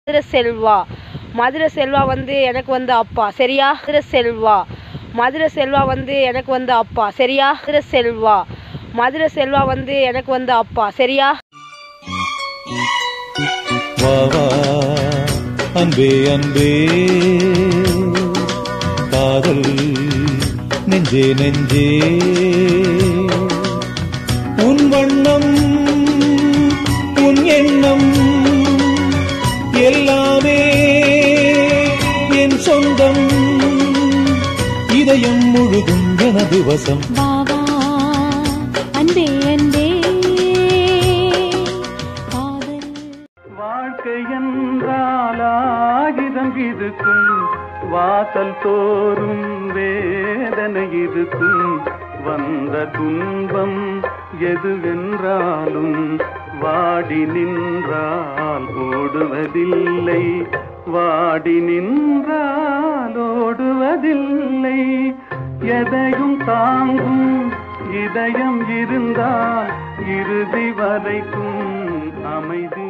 மதுரை செல்வா மதுரை செல்வா வந்து எனக்கு வந்து அப்பா சரியா மதுரை செல்வா மதுரை செல்வா வந்து எனக்கு வந்து அப்பா சரியா மதுரை செல்வா மதுரை செல்வா வந்து எனக்கு வந்து அப்பா சரியா வா வா அன்பே அன்பே காதல் நெஞ்சே நெஞ்சே உன் வண்ணம் உன் எண்ணம் எல்லாமே என் சொந்தம் இதயம் முழுதும் எனது வசம் வா வா அன்பே அன்பே காதல் வாழ்க்கை என்றால் ஆயுதம் இருக்கும் வாசல் தோறும் வேதனை இருக்கும் வந்த துன்பம் எதுவென்றாலும் வாடி நின்றால் ஓடுவதில்லை வாடி நின்றால் ஓடுவதில்லை எதையும் தாங்கும் இதயம் இருந்தால் இறுதி வரைக்கும் அமைதி